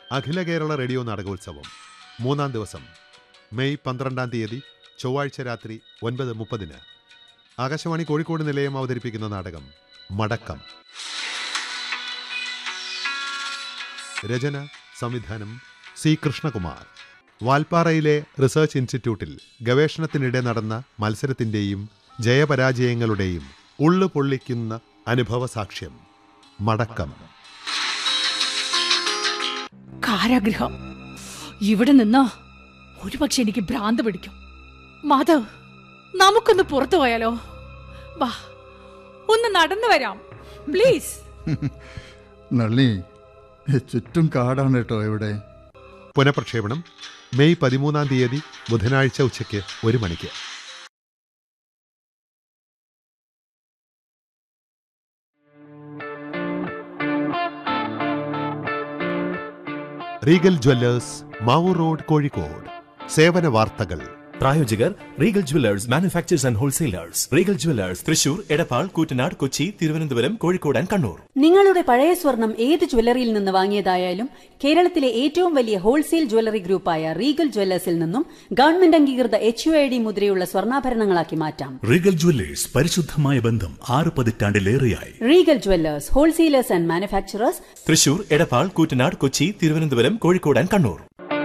അഖില Kerala radio നാടകോത്സവം മൂന്നാം ദിവസം May പന്ത്രണ്ടാം തീയതി ചൊവ്വാഴ്ച രാത്രി ഒൻപത് മുപ്പതിന് ആകാശവാണി കോഴിക്കോട് നിലയം അവതരിപ്പിക്കുന്ന നാടകം മടക്കം രചന സംവിധാനം സി കൃഷ്ണകുമാർ വാൽപ്പാറയിലെ റിസർച്ച് ഇൻസ്റ്റിറ്റ്യൂട്ടിൽ ഗവേഷണത്തിനിടെ നടന്ന മത്സരത്തിന്റെയും ജയപരാജയങ്ങളുടെയും ഉള്ളു പൊള്ളിക്കുന്ന അനുഭവ സാക്ഷ്യം മടക്കം കാരാഗ്രഹം ഇവിടെ നിന്ന് ഒരുപക്ഷെ എനിക്ക് ഭ്രാന്ത് പിടിക്കും മാധവ് നമുക്കൊന്ന് പുറത്തു പോയാലോ വാ ഒന്ന് നടന്നു വരാം പ്ലീസ് നള്ളി ചുറ്റും കാടാണ് കേട്ടോ ഇവിടെ പുനഃപ്രക്ഷേപണം മെയ് പതിമൂന്നാം തീയതി ബുധനാഴ്ച ഉച്ചയ്ക്ക് ഒരു മണിക്ക് Regal jewellers Mavoor road Kozhikode സേവന വാർത്തകൾ പ്രായോജകർ Regal jewellers manufacturers and wholesalers Regal jewellers Thrissur Edappal Koottanad Kochi Thiruvananthapuram Kozhikode and Kannur നിങ്ങളുടെ പഴയ സ്വർണം ഏത് ജ്വല്ലറിയിൽ നിന്ന് വാങ്ങിയതായാലും കേരളത്തിലെ ഏറ്റവും വലിയ ഹോൾസെയിൽ ജ്വല്ലറി ഗ്രൂപ്പായ റീഗൽ ജ്വല്ലേഴ്സിൽ നിന്നും ഗവൺമെന്റ് അംഗീകൃത എച്ച് യു ഐ ഡി മുദ്രയുള്ള സ്വർണ്ണാഭരണങ്ങളാക്കി മാറ്റാം റീഗൽ ജ്വല്ലേഴ്സ് പരിശുദ്ധമായ ബന്ധം ആറ് പതിറ്റാണ്ടിലേറെയായി Regal jewellers wholesalers and manufacturers Thrissur Edappal Koottanad Kochi Thiruvananthapuram Kozhikode and Kannur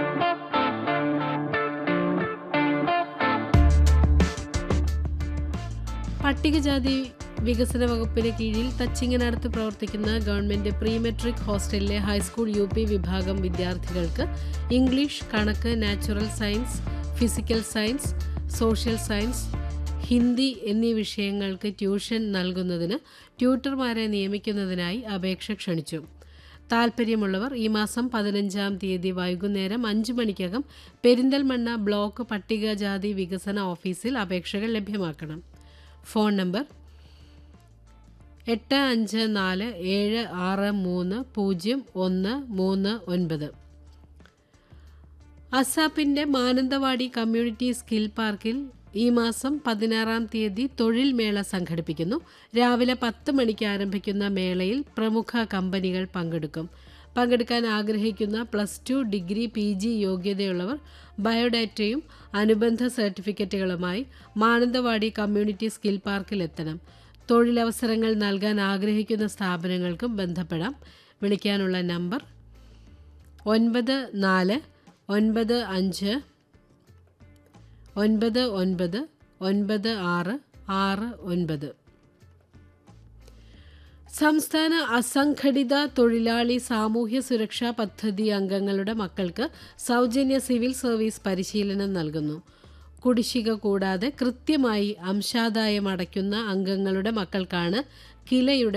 പട്ടികജാതി വികസന വകുപ്പിന് കീഴിൽ തച്ചിങ്ങനടുത്ത് പ്രവർത്തിക്കുന്ന ഗവൺമെന്റ് പ്രീ മെട്രിക് ഹോസ്റ്റലിലെ ഹൈസ്കൂൾ യു പി വിഭാഗം വിദ്യാർത്ഥികൾക്ക് ഇംഗ്ലീഷ് കണക്ക് natural science physical science social science Hindi എന്നീ വിഷയങ്ങൾക്ക് ട്യൂഷൻ നൽകുന്നതിന് ട്യൂട്ടർമാരെ നിയമിക്കുന്നതിനായി അപേക്ഷ ക്ഷണിച്ചു താൽപ്പര്യമുള്ളവർ ഈ മാസം പതിനഞ്ചാം തീയതി വൈകുന്നേരം അഞ്ച് മണിക്കകം പെരിന്തൽമണ്ണ ബ്ലോക്ക് പട്ടികജാതി വികസന ഓഫീസിൽ അപേക്ഷകൾ ലഭ്യമാക്കണം ഫോൺ നമ്പർ എട്ട് അഞ്ച് നാല് ഏഴ് ആറ് മൂന്ന് പൂജ്യം ഒന്ന് മൂന്ന് ഒൻപത് അസാപ്പിൻ്റെ മാനന്തവാടി കമ്മ്യൂണിറ്റി സ്കിൽ പാർക്കിൽ ഈ മാസം പതിനാറാം തീയതി തൊഴിൽ മേള സംഘടിപ്പിക്കുന്നു രാവിലെ പത്ത് മണിക്ക് ആരംഭിക്കുന്ന മേളയിൽ പ്രമുഖ കമ്പനികൾ പങ്കെടുക്കും പങ്കെടുക്കാൻ ആഗ്രഹിക്കുന്ന plus two degree P G യോഗ്യതയുള്ളവർ ബയോഡാറ്റയും അനുബന്ധ സർട്ടിഫിക്കറ്റുകളുമായി മാനന്തവാടി കമ്മ്യൂണിറ്റി സ്കിൽ പാർക്കിൽ എത്തണം തൊഴിലവസരങ്ങൾ നൽകാൻ ആഗ്രഹിക്കുന്ന സ്ഥാപനങ്ങൾക്കും ബന്ധപ്പെടാം വിളിക്കാനുള്ള നമ്പർ ഒൻപത് നാല് ഒൻപത് അഞ്ച് ഒൻപത് ഒൻപത് ഒൻപത് ആറ് ആറ് ഒൻപത് സംസ്ഥാന അസംഘടിത തൊഴിലാളി സാമൂഹ്യ സുരക്ഷാ പദ്ധതി അംഗങ്ങളുടെ മക്കൾക്ക് സൗജന്യ സിവിൽ സർവീസ് പരിശീലനം നൽകുന്നു കുടിശ്ശിക കൂടാതെ കൃത്യമായി അംശാദായം അടയ്ക്കുന്ന അംഗങ്ങളുടെ മക്കൾക്കാണ് കിലയുടെ